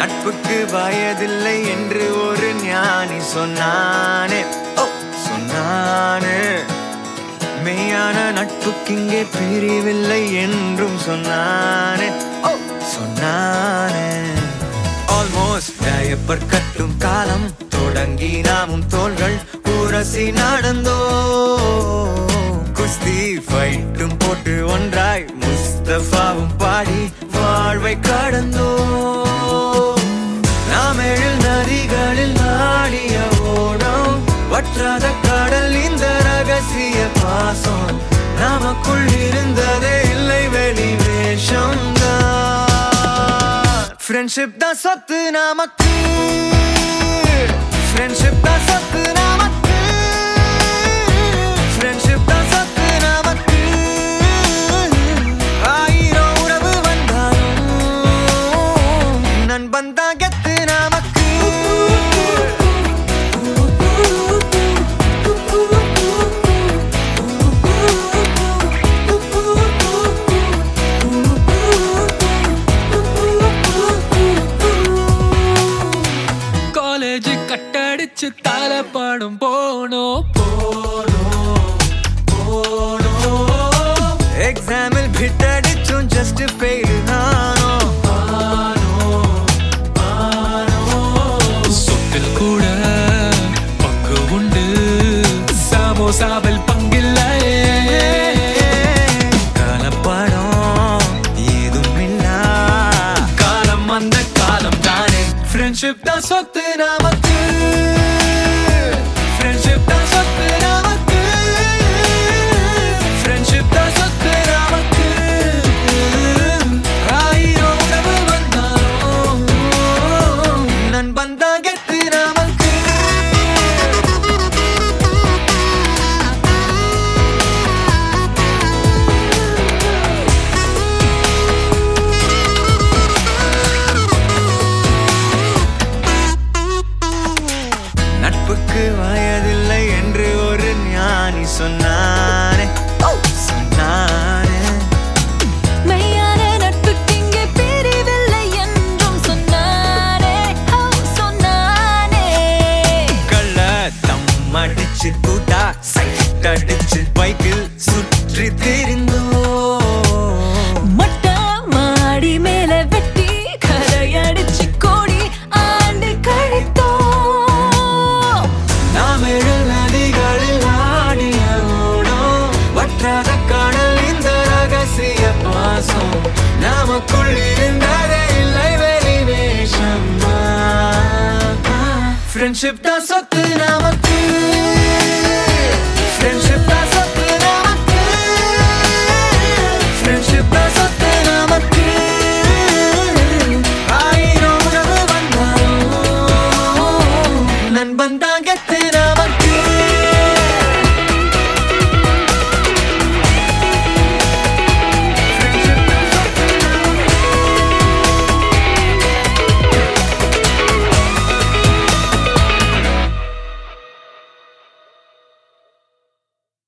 நட்புக்கு வயதில்லை என்று ஒரு ஞானி சொன்னானே ஓ சொன்னானே மெய்யான நட்புக்கிங்கே பிரிவில்லை என்றும் சொன்னானே ஓ சொன்னானே ஆல்மோஸ்ட் டயப்பர் கட்டும் காலம் தொடங்கி நாமும் தோள்கள் உரசி நடந்தோ குஸ்தி ஃபைட்டும் போட்டு ஒன்றாய் முஸ்தபாவும் பாடி வாழ்வை கடந்தோ நாம் எழில் நதிகளில் நாடிய ஓடம் வற்றாத கடல் இந்த ரகசிய பாசம் நமக்குள் இருந்ததே இல்லை வெளி வேஷம் ஃப்ரெண்ட்ஷிப் தான் சொத்து நமக்கு ஃப்ரெண்ட்ஷிப் தான் சொத்து நமக்கு ஃப்ரெண்ட்ஷிப் தான் சொத்து நமக்கு ஆயிரம் உறவு வந்தாலும் நண்பன் தான் கெத்து நமக்கு காலேஜ் கட்டடிச்சு தலை பாடும் போனோம் போனோம் போனோம் எக்ஸாமில் பிட்டடிச்சும் ஜஸ்ட் ஃபெயில் நானோ சொத்தில் கூட பங்கு உண்டு சமோசாவில் பங்கில்லையே கலப்படம் ஏதும் இல்லா காலம் அந்த காலம் தானே ஃப்ரெண்ட்ஷிப் தான் சொத்து நமக்கு ஃப்ரெண்ட்ஷிப் தான் சொத்து நமக்கு ஃப்ரெண்ட்ஷிப் தான் சொத்து நமக்கு ஆயிரம் உறவு வந்தாலும் நண்பன் தான் கெத்து நமக்கு நட்புக்கு வயதில்லை என்று ஒரு ஞானி சொன்னானே ஓ, சொன்னானே மெய்யான நட்புக்கிங்கே பிரிவில்லை என்றும் சொன்னானே ஓ சொன்னானே கள்ள தம் அடிச்சு கூட்டா சைட் அடிச்சு பைக்கில் சுற்றி திரிந்தோ மொட்டை மாடி மேல வெட்டி கரையடிச்சு கோடி ஆண்டு கழித்தோம் நாம் ஏழு நதிகளில் ஆடிய ஓடம் வற்றாத கடல் இந்த ரகசிய பாசம் நமக்குள் இருந்ததே இல்லை வெளி வேஷம் ஃப்ரெண்ட்ஷிப் தான் சொத்து நாம